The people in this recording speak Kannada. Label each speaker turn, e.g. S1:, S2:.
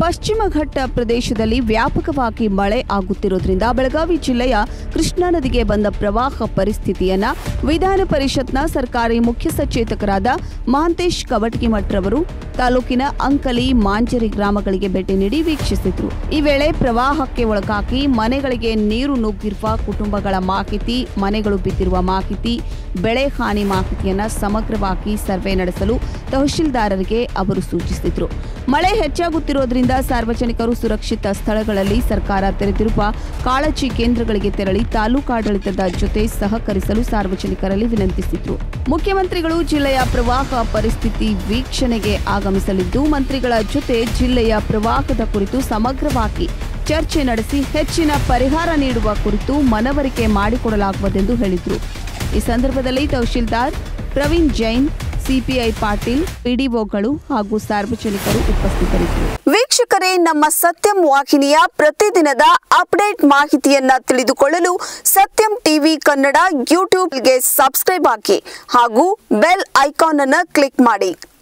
S1: ಪಶ್ಚಿಮ ಘಟ್ಟ ಪ್ರದೇಶದಲ್ಲಿ ವ್ಯಾಪಕವಾಗಿ ಮಳೆ ಆಗುತ್ತಿರುವುದರಿಂದ ಬೆಳಗಾವಿ ಜಿಲ್ಲೆಯ ಕೃಷ್ಣಾ ನದಿಗೆ ಬಂದ ಪ್ರವಾಹ ಪರಿಸ್ಥಿತಿಯನ್ನ ವಿಧಾನ ಪರಿಷತ್ನ ಸರ್ಕಾರಿ ಮುಖ್ಯ ಸಚೇತಕರಾದ ಮಹಾಂತೇಶ್ ಕವಟಗಿಮಠ್ರವರು ತಾಲೂಕಿನ ಅಂಕಲಿ ಮಾಂಜರಿ ಗ್ರಾಮಗಳಿಗೆ ಭೇಟಿ ನೀಡಿ ವೀಕ್ಷಿಸಿದ್ರು ಈ ವೇಳೆ ಪ್ರವಾಹಕ್ಕೆ ಒಳಗಾಗಿ ಮನೆಗಳಿಗೆ ನೀರು ನುಗ್ಗಿರುವ ಕುಟುಂಬಗಳ ಮಾಹಿತಿ ಮನೆಗಳು ಬಿದ್ದಿರುವ ಮಾಹಿತಿ ಬೆಳೆ ಹಾನಿ ಮಾಹಿತಿಯನ್ನ ಸಮಗ್ರವಾಗಿ ಸರ್ವೆ ನಡೆಸಲು ತಹಶೀಲ್ದಾರರಿಗೆ ಅವರು ಸೂಚಿಸಿದ್ರು ಮಳೆ ಹೆಚ್ಚಾಗುತ್ತಿರುವುದರಿಂದ ಸಾರ್ವಜನಿಕರು ಸುರಕ್ಷಿತ ಸ್ಥಳಗಳಲ್ಲಿ ಸರ್ಕಾರ ತೆರೆದಿರುವ ಕಾಳಜಿ ಕೇಂದ್ರಗಳಿಗೆ ತೆರಳಿ ತಾಲೂಕಾಡಳಿತದ ಜೊತೆ ಸಹಕರಿಸಲು ಸಾರ್ವಜನಿಕರಲ್ಲಿ ವಿನಂತಿಸಿದ್ರು ಮುಖ್ಯಮಂತ್ರಿಗಳು ಜಿಲ್ಲೆಯ ಪ್ರವಾಹ ಪರಿಸ್ಥಿತಿ ವೀಕ್ಷಣೆಗೆ ಆಗಮಿಸಲಿದ್ದು ಮಂತ್ರಿಗಳ ಜೊತೆ ಜಿಲ್ಲೆಯ ಪ್ರವಾಹದ ಕುರಿತು ಸಮಗ್ರವಾಗಿ ಚರ್ಚೆ ನಡೆಸಿ ಹೆಚ್ಚಿನ ಪರಿಹಾರ ನೀಡುವ ಕುರಿತು ಮನವರಿಕೆ ಮಾಡಿಕೊಡಲಾಗುವುದೆಂದು ಹೇಳಿದರು ಈ ಸಂದರ್ಭದಲ್ಲಿ ತಹಶೀಲ್ದಾರ್ ಪ್ರವೀಣ್ ಜೈನ್ ಸಿಪಿಐ ಪಾಟೀಲ್ ಪಿಡಿಒಗಳು ಹಾಗೂ ಸಾರ್ವಜನಿಕರು ಉಪಸ್ಥಿತರಿದ್ದರು
S2: ವೀಕ್ಷಕರೇ ನಮ್ಮ ಸತ್ಯಂ ವಾಹಿನಿಯ ಪ್ರತಿದಿನದ ಅಪ್ಡೇಟ್ ಮಾಹಿತಿಯನ್ನ ತಿಳಿದುಕೊಳ್ಳಲು ಸತ್ಯಂ ಟಿವಿ ಕನ್ನಡ ಯೂಟ್ಯೂಬ್ಗೆ ಸಬ್ಸ್ಕ್ರೈಬ್ ಹಾಕಿ ಹಾಗೂ ಬೆಲ್ ಐಕಾನ್ ಅನ್ನು ಕ್ಲಿಕ್ ಮಾಡಿ